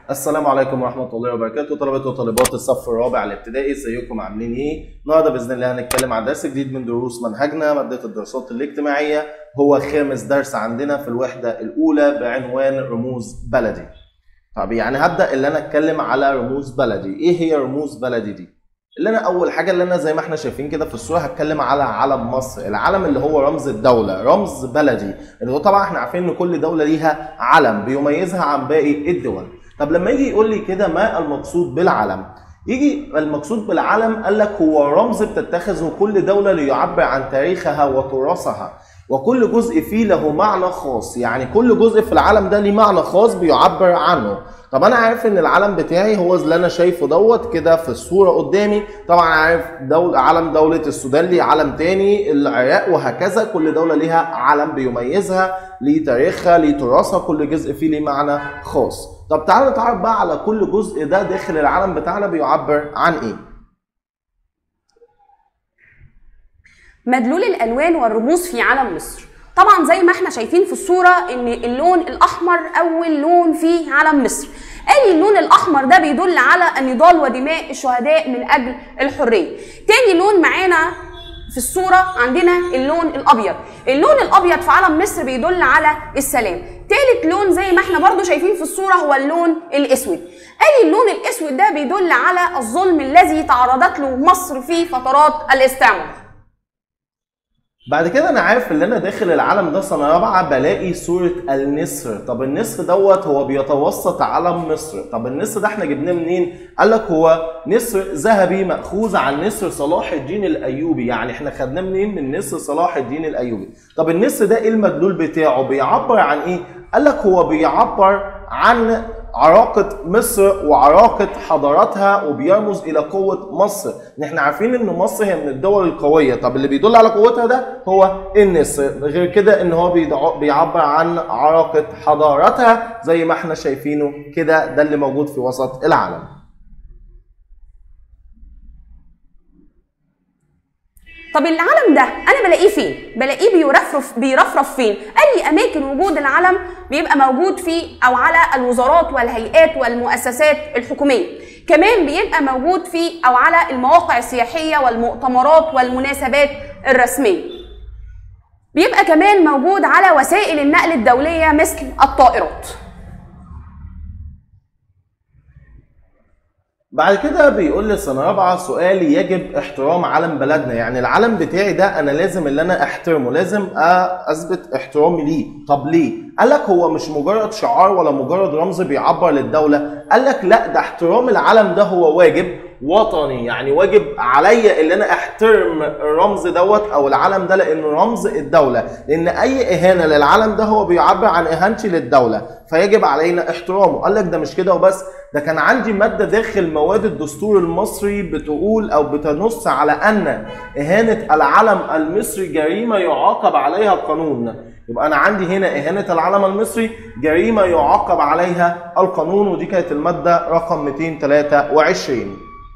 السلام عليكم ورحمة الله وبركاته طلبة وطالبات الصف الرابع الابتدائي ازيكم عاملين ايه؟ النهارده بإذن الله هنتكلم عن درس جديد من دروس منهجنا مادة الدراسات الاجتماعية هو خامس درس عندنا في الوحدة الأولى بعنوان رموز بلدي. طب يعني هبدأ اللي أنا أتكلم على رموز بلدي، إيه هي رموز بلدي دي؟ اللي أنا أول حاجة اللي أنا زي ما احنا شايفين كده في الصورة هتكلم على علم مصر، العلم اللي هو رمز الدولة، رمز بلدي، اللي هو طبعا احنا عارفين إن كل دولة ليها علم بيميزها عن باقي الدول. طب لما يجي يقول لي كده ما المقصود بالعلم يجي المقصود بالعلم قال لك هو رمز بتتخذه كل دولة ليعبر عن تاريخها وتراثها وكل جزء فيه له معنى خاص يعني كل جزء في العلم ده ليه معنى خاص بيعبر عنه طب انا عارف ان العلم بتاعي هو اللي انا شايفه دوت كده في الصوره قدامي طبعا عارف دول علم دوله السودان ليه علم تاني العراق وهكذا كل دوله ليها علم بيميزها ليه تاريخها ليه تراثها كل جزء فيه ليه معنى خاص طب تعالوا نتعرف بقى على كل جزء ده داخل العلم بتاعنا بيعبر عن ايه مدلول الالوان والرموز في علم مصر طبعا زي ما احنا شايفين في الصوره ان اللون الاحمر اول لون في علم مصر قال اللون الاحمر ده بيدل على النضال ودماء الشهداء من اجل الحريه تاني لون معانا في الصورة عندنا اللون الأبيض اللون الأبيض في علم مصر بيدل على السلام تالت لون زي ما احنا برضو شايفين في الصورة هو اللون الأسود قال اللون الأسود ده بيدل على الظلم الذي تعرضت له مصر في فترات الاستعمار بعد كده انا عارف ان انا داخل العلم ده سنه رابعه بلاقي صوره النسر طب النسر دوت هو بيتوسط علم مصر طب النسر ده احنا جبناه منين قال لك هو نسر ذهبي ماخوذ عن نسر صلاح الدين الايوبي يعني احنا خدناه منين من نسر صلاح الدين الايوبي طب النسر ده ايه المدلول بتاعه بيعبر عن ايه قال لك هو بيعبر عن عراقة مصر وعراقة حضاراتها وبيرمز إلى قوة مصر، احنا عارفين إن مصر هي من الدول القوية، طب اللي بيدل على قوتها ده هو النسر، غير كده إن هو بيعبر عن عراقة حضارتها زي ما احنا شايفينه كده ده اللي موجود في وسط العالم. طب العلم ده انا بلاقيه فين بلاقيه بيرفرف بيرفرف فين قال لي اماكن وجود العلم بيبقى موجود في او على الوزارات والهيئات والمؤسسات الحكوميه كمان بيبقى موجود في او على المواقع السياحيه والمؤتمرات والمناسبات الرسميه بيبقى كمان موجود على وسائل النقل الدوليه مثل الطائرات بعد كده بيقول لي سنه رابعه سؤال يجب احترام علم بلدنا يعني العلم بتاعي ده انا لازم اللي انا احترمه لازم اثبت احترامي ليه طب ليه قال لك هو مش مجرد شعار ولا مجرد رمز بيعبر للدوله قال لك لا ده احترام العلم ده هو واجب وطني يعني واجب عليا ان انا احترم الرمز دوت او العلم ده لانه رمز الدوله لان اي اهانه للعلم ده هو بيعبر عن اهانتي للدوله فيجب علينا احترامه قال لك ده مش كده وبس ده كان عندي ماده داخل مواد الدستور المصري بتقول او بتنص على ان اهانه العلم المصري جريمه يعاقب عليها القانون يبقى انا عندي هنا اهانه العلم المصري جريمه يعاقب عليها القانون ودي كانت الماده رقم 223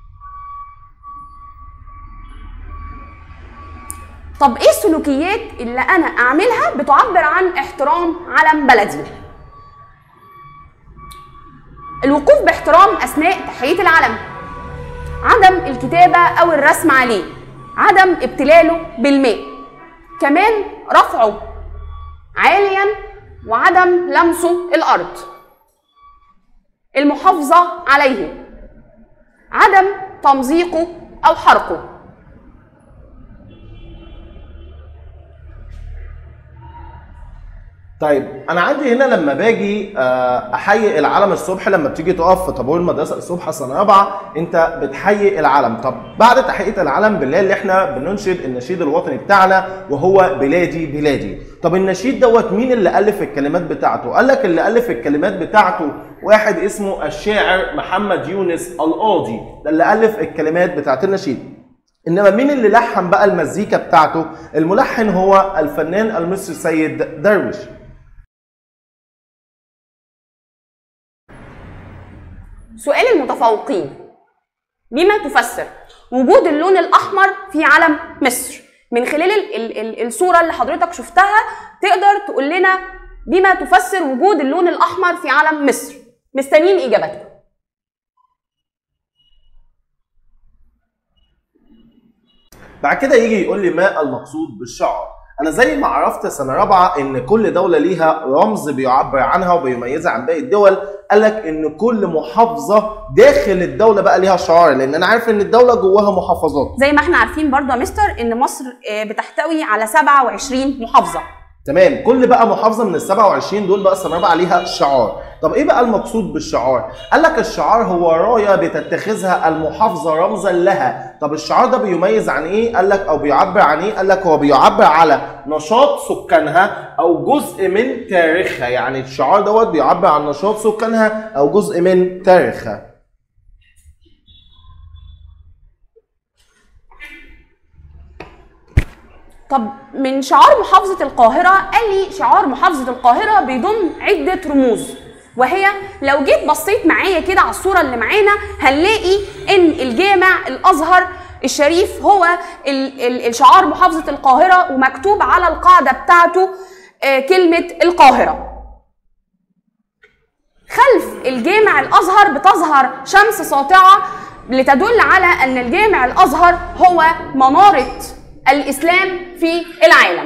طب ايه السلوكيات اللي انا اعملها بتعبر عن احترام علم بلدي الوقوف باحترام اثناء تحيه العلم عدم الكتابه او الرسم عليه عدم ابتلاله بالماء كمان رفعه عاليا وعدم لمسه الارض المحافظه عليه عدم تمزيقه او حرقه طيب انا عندي هنا لما باجي احيي العلم الصبح لما بتيجي تقف في طابور المدرسه الصبح سنه رابعه انت بتحيي العلم طب بعد تحيه العلم بالليل احنا بننشد النشيد الوطني بتاعنا وهو بلادي بلادي طب النشيد دوت مين اللي الف الكلمات بتاعته قال لك اللي الف الكلمات بتاعته واحد اسمه الشاعر محمد يونس القاضي ده اللي الف الكلمات بتاعت النشيد انما مين اللي لحن بقى المزيكا بتاعته الملحن هو الفنان المصري سيد درويش سؤال المتفوقين بما تفسر وجود اللون الاحمر في علم مصر من خلال ال ال ال الصوره اللي حضرتك شفتها تقدر تقول لنا بما تفسر وجود اللون الاحمر في علم مصر مستنيين اجاباتكم بعد كده يجي يقول لي ما المقصود بالشعار انا زي ما عرفت سنه رابعه ان كل دوله ليها رمز بيعبر عنها وبيميزها عن باقي الدول قال لك ان كل محافظه داخل الدوله بقى ليها شعار لان انا عارف ان الدوله جواها محافظات زي ما احنا عارفين برضو يا مستر ان مصر آه، بتحتوي على 27 محافظه تمام كل بقى محافظه من ال 27 دول بقى السنه الرابعه ليها شعار طب ايه بقى المقصود بالشعار قال لك الشعار هو رايه بتتخذها المحافظه رمزا لها طب الشعار ده بيميز عن ايه قال لك او بيعبر عن ايه قال لك هو بيعبر على نشاط سكانها او جزء من تاريخها يعني الشعار دوت بيعبر عن نشاط سكانها او جزء من تاريخها طب من شعار محافظة القاهرة قال لي شعار محافظة القاهرة بيضم عدة رموز وهي لو جيت بصيت معايا كده على الصورة اللي معانا هنلاقي ان الجامع الازهر الشريف هو ال- ال- الشعار محافظة القاهرة ومكتوب على القاعدة بتاعته آه، كلمة القاهرة خلف الجامع الازهر بتظهر شمس ساطعه لتدل على ان الجامع الازهر هو مناره الاسلام في العالم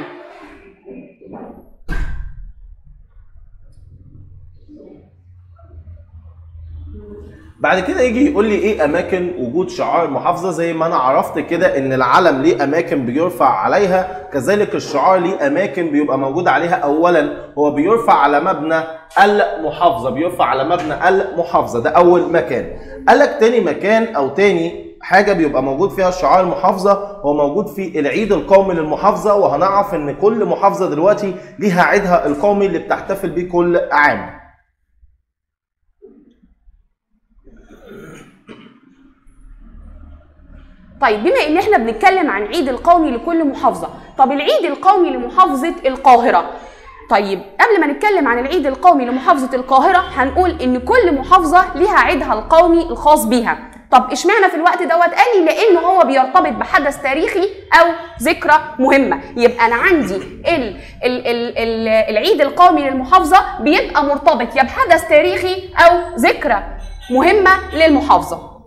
بعد كده يجي يقول لي ايه اماكن وجود شعار المحافظه زي ما انا عرفت كده ان العلم ليه اماكن بيرفع عليها كذلك الشعار ليه اماكن بيبقى موجود عليها اولا هو بيرفع على مبنى المحافظه بيرفع على مبنى المحافظه ده اول مكان قال لك تاني مكان او تاني حاجه بيبقى موجود فيها شعار المحافظه هو موجود في العيد القومي للمحافظه وهنعرف ان كل محافظه دلوقتي ليها عيدها القومي اللي بتحتفل بيه كل عام طيب بما ان احنا بنتكلم عن عيد القومي لكل محافظه طب العيد القومي لمحافظه القاهره طيب قبل ما نتكلم عن العيد القومي لمحافظه القاهره هنقول ان كل محافظه ليها عيدها القومي الخاص بيها طب اشمعنى في الوقت دوت قال لي لانه هو بيرتبط بحدث تاريخي او ذكرى مهمه يبقى انا عندي ال ال ال ال العيد القومي للمحافظه بيبقى مرتبط يا بحدث تاريخي او ذكرى مهمه للمحافظه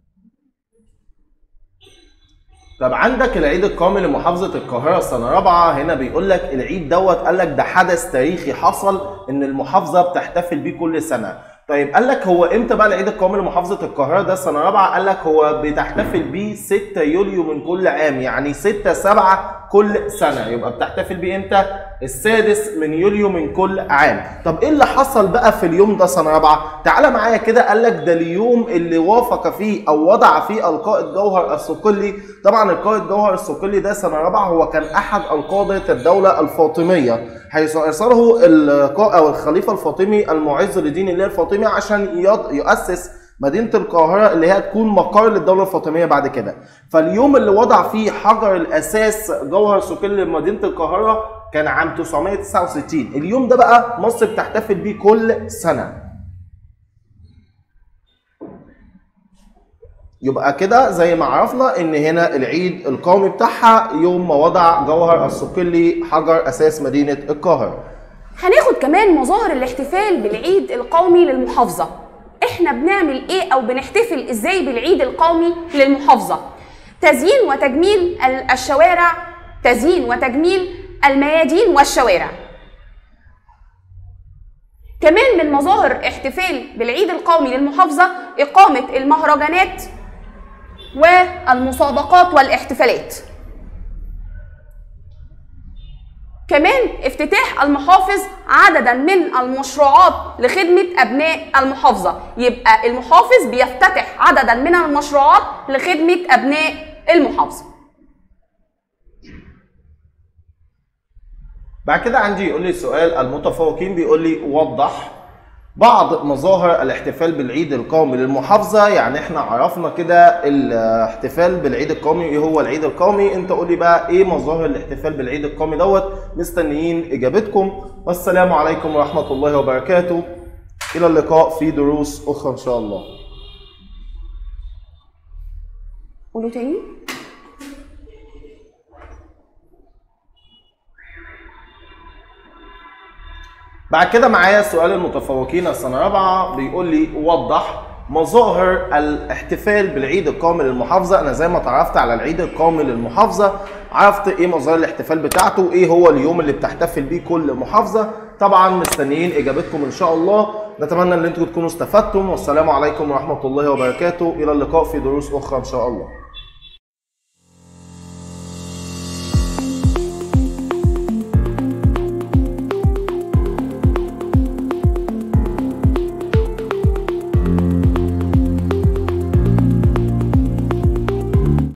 طب عندك العيد القومي لمحافظة القاهرة السنة رابعة هنا بيقول لك العيد دوت قال لك ده حدث تاريخي حصل ان المحافظة بتحتفل بيه كل سنة. طيب قال لك هو امتى بقى العيد القومي لمحافظة القاهرة ده السنة رابعة قال لك هو بتحتفل بيه 6 يوليو من كل عام يعني 6 7 كل سنة يبقى بتحتفل بيه امتى؟ السادس من يوليو من كل عام. طب ايه اللي حصل بقى في اليوم ده سنة رابعة؟ تعالى معايا كده قال لك ده اليوم اللي وافق فيه او وضع فيه القائد جوهر الصقلي طبعا القائد جوهر الصقلي ده سنة رابعة هو كان احد القادة الدولة الفاطمية حيث ارسله القائد او الخليفة الفاطمي المعز لدين الله الفاطمي عشان يض- يؤسس مدينة القاهرة اللي هي تكون مقر للدولة الفاطمية بعد كده فاليوم اللي وضع فيه حجر الأساس جوهر صقلي لمدينة القاهرة كان عام 969 اليوم ده بقى مصر بتحتفل بيه كل سنة يبقى كده زي ما عرفنا ان هنا العيد القومي بتاعها يوم ما وضع جوهر الصقلي حجر اساس مدينه القاهره هناخد كمان مظاهر الاحتفال بالعيد القومي للمحافظة احنا بنعمل ايه او بنحتفل ازاي بالعيد القومي للمحافظة تزيين وتجميل ال- الشوارع تزيين وتجميل الميادين والشوارع كمان من مظاهر احتفال بالعيد القومي للمحافظة إقامة المهرجانات والمسابقات والاحتفالات كمان افتتاح المحافظ عددا من المشروعات لخدمة أبناء المحافظة يبقى المحافظ بيفتتح عددا من المشروعات لخدمة أبناء المحافظة بعد كده عندي يقول لي سؤال المتفوقين بيقول لي وضح بعض مظاهر الاحتفال بالعيد القومي للمحافظة يعني احنا عرفنا كده الاحتفال بالعيد القومي ايه هو العيد القومي انت قول لي بقى ايه مظاهر الاحتفال بالعيد القومي دوت مستنيين اجابتكم والسلام عليكم ورحمة الله وبركاته الى اللقاء في دروس اخرى ان شاء الله قولوا تاني بعد كده معايا سؤال المتفوقين السنه رابعه بيقول لي وضح مظاهر الاحتفال بالعيد القومي للمحافظه انا زي ما اتعرفت على العيد القومي للمحافظه عرفت ايه مظاهر الاحتفال بتاعته وايه هو اليوم اللي بتحتفل بيه كل محافظه طبعا مستنيين اجابتكم ان شاء الله نتمنى ان انتم تكونوا استفدتم والسلام عليكم ورحمه الله وبركاته الى اللقاء في دروس اخرى ان شاء الله